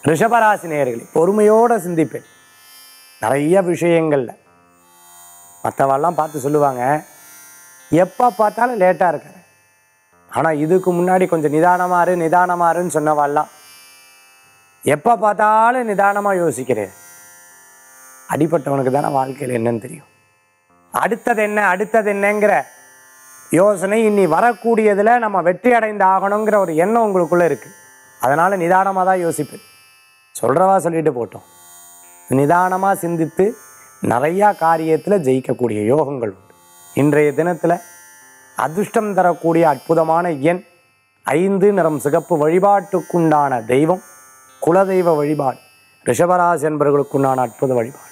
ரிஷபராசி நேயர்களே பொறுமையோடு சிந்திப்பேன் நிறைய விஷயங்கள்ல மற்றவெல்லாம் பார்த்து சொல்லுவாங்க எப்போ பார்த்தாலும் லேட்டாக இருக்காரு ஆனால் இதுக்கு முன்னாடி கொஞ்சம் நிதானமா இரு நிதானமா இருன்னு சொன்னவாள்லாம் எப்போ பார்த்தாலும் நிதானமாக யோசிக்கிறேன் அடிப்பட்டவனுக்கு தானே வாழ்க்கையில் என்னன்னு தெரியும் அடுத்தது என்ன அடுத்தது என்னங்கிற யோசனை இனி வரக்கூடியதில் நம்ம வெற்றி அடைந்து ஆகணுங்கிற ஒரு எண்ணம் உங்களுக்குள்ளே இருக்குது அதனால் நிதானமாக தான் யோசிப்பேன் சொல்கிறவா சொல்லிட்டு போட்டோம் நிதானமாக சிந்தித்து நிறையா காரியத்தில் ஜெயிக்கக்கூடிய யோகங்கள் உண்டு இன்றைய தினத்தில் அதிர்ஷ்டம் தரக்கூடிய அற்புதமான எண் ஐந்து நிறம் சிகப்பு வழிபாட்டுக்குண்டான தெய்வம் குலதெய்வ வழிபாடு ரிஷபராசி என்பவர்களுக்குண்டான அற்புத வழிபாடு